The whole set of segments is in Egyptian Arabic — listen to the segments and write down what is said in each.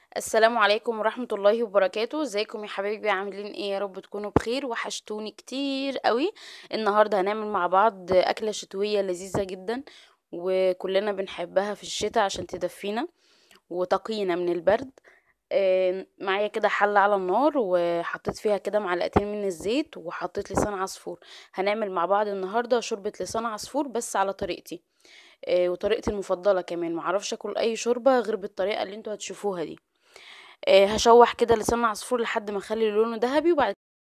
السلام عليكم ورحمة الله وبركاته ازيكم يا حبايبي عاملين ايه يا رب تكونوا بخير وحشتوني كتير قوي النهاردة هنعمل مع بعض أكلة شتوية لذيذة جدا وكلنا بنحبها في الشتاء عشان تدفينا وتقينا من البرد آه، معايا كده حلة على النار وحطيت فيها كده معلقتين من الزيت وحطيت لسان عصفور هنعمل مع بعض النهاردة شوربة لسان عصفور بس على طريقتي آه، وطريقتي المفضلة كمان معرفش اكل اي شوربة غير بالطريقة اللي انتوا هتشوفوها دي آه، هشوح كده لسان عصفور لحد ما اخلي لونه ذهبي وبعد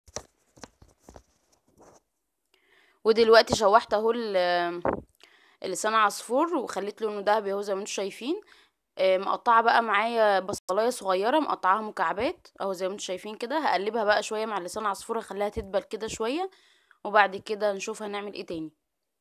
ودلوقتي شوحت اهو ال- لسان عصفور وخليت لونه ذهبي اهو زي ما انتم شايفين آه، مقطعه بقى معايا بصلايه صغيره مقطعاها مكعبات اهو زي ما انتم شايفين كده هقلبها بقى شويه مع لسان عصفور اخليها تدبل كده شويه وبعد كده نشوف هنعمل ايه تاني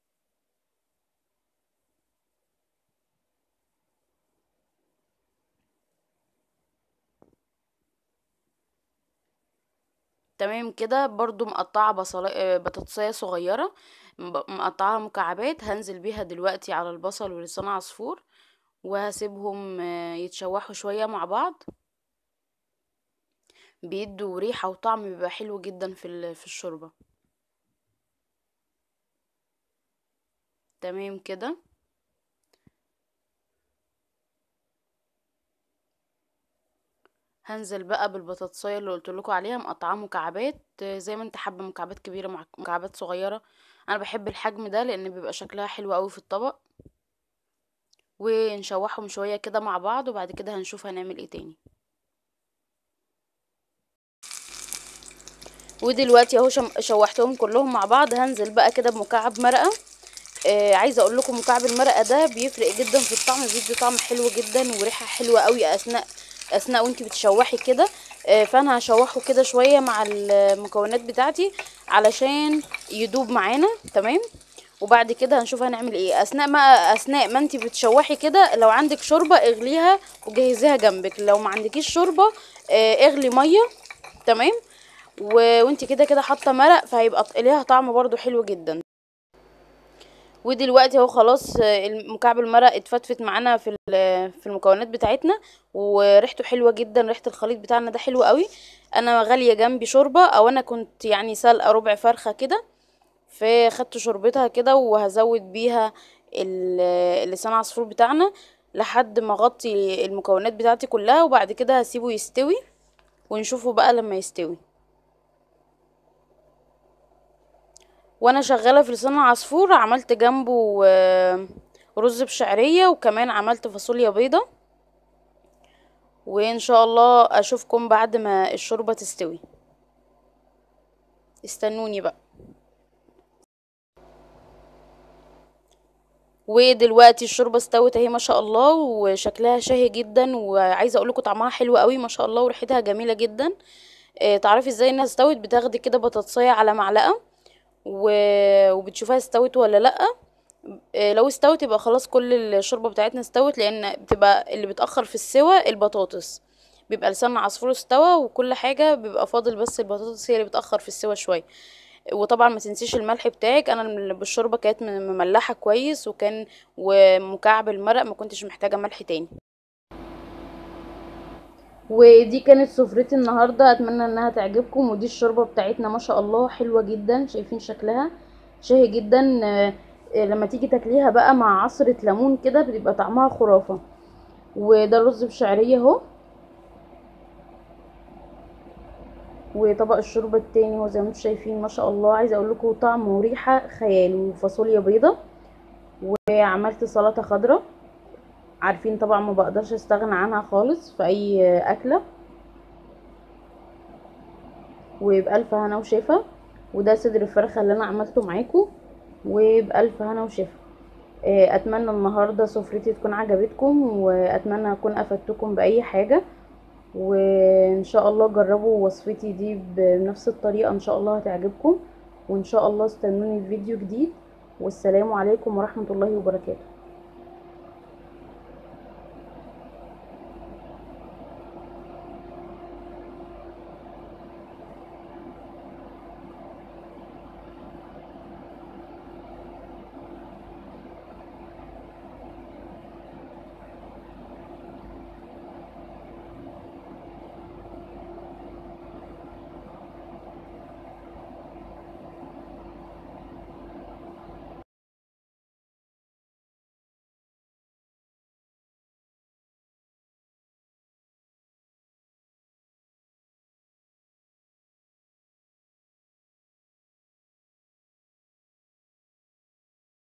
تمام كده برضو مقطعه بصلايه بطاطسايه صغيره م- مقطعاها مكعبات هنزل بيها دلوقتي على البصل ولسان عصفور وهسيبهم آه، يتشوحوا شويه مع بعض بيدوا ريحه وطعم بيبقى حلو جدا في ال- في الشوربه تمام كده هنزل بقى بالبطاطسايه اللي قلت لكم عليها مقطعاها مكعبات آه، زي ما انت حابه مكعبات كبيره مع مكعبات صغيره انا بحب الحجم ده لان بيبقى شكلها حلو قوي في الطبق ونشوحهم شويه كده مع بعض وبعد كده هنشوف هنعمل ايه تاني ودلوقتي اهو شم- شوحتهم كلهم مع بعض هنزل بقى كده بمكعب مرقه آه عايزه اقول لكم مكعب المرقه ده بيفرق جدا في الطعم بيدي طعم حلو جدا وريحه حلوه قوي اثناء اثناء وانتي بتشوحي كده آه فانا هشوحه كده شويه مع المكونات بتاعتي علشان يدوب معانا تمام وبعد كده هنشوف هنعمل ايه اثناء ما اثناء ما انتي بتشوحي كده لو عندك شوربه اغليها وجهزيها جنبك لو ما عندكيش شوربه آه اغلي ميه تمام و... وانتي كده كده حاطه مرق فهيبقى ط- ليها طعم برضو حلو جدا ودلوقتي اهو خلاص آه، مكعب المرق اتفتفت معانا في ال- في المكونات بتاعتنا وريحته حلوه جدا ريحه الخليط بتاعنا ده حلو قوي انا غاليه جنبي شوربه او انا كنت يعني سلقه ربع فرخه كده فخدت شوربتها كده وهزود بيها ال- لسان عصفور بتاعنا لحد ما اغطي المكونات بتاعتي كلها وبعد كده هسيبه يستوي ونشوفه بقى لما يستوي وانا شغاله في لسان عصفور عملت جنبه آه، رز بشعريه وكمان عملت فاصوليا بيضه وان شاء الله اشوفكم بعد ما الشوربه تستوي استنوني بقى ودلوقتي الشوربه استوت اهي ما شاء الله وشكلها شهي جدا وعايزه اقول لكم طعمها حلو قوي ما شاء الله وريحتها جميله جدا آه، تعرفي ازاي انها استوت بتاخدي كده بطاطسايه على معلقه و- وبتشوفها استوت ولا لا آه، لو استوت يبقى خلاص كل الشوربه بتاعتنا استوت لان بتبقى اللي بتاخر في السوى البطاطس بيبقى لسان عصفور استوى وكل حاجه بيبقى فاضل بس البطاطس هي اللي بتاخر في السوى شويه وطبعا ما تنسيش الملح بتاعك انا الم- بالشوربه كانت م- مملحه كويس وكان ومكعب المرق ما كنتش محتاجه ملح تاني ودي كانت سفرتي النهارده اتمنى انها تعجبكم ودي الشوربه بتاعتنا ما شاء الله حلوه جدا شايفين شكلها شهي جدا آه، آه، لما تيجي تاكليها بقى مع عصرة ليمون كده بتبقى طعمها خرافة وده الرز بشعرية اهو وطبق الشوربة التاني اهو زي ما انتم شايفين ما شاء الله عايزة اقول لكم طعم وريحة خيال وفاصوليا بيضة وعملت سلطة خضراء عارفين طبعا ما بقدرش استغنى عنها خالص في اي اكلة وبألف هنا وشفا وده صدر الفرخة اللي انا عملته معاكم وبألف هنا وشفا آه، اتمنى النهارده سفرتي تكون عجبتكم واتمنى اكون افدتكم باي حاجه وان شاء الله جربوا وصفتي دي بنفس الطريقه ان شاء الله هتعجبكم وان شاء الله استنوني في فيديو جديد والسلام عليكم ورحمه الله وبركاته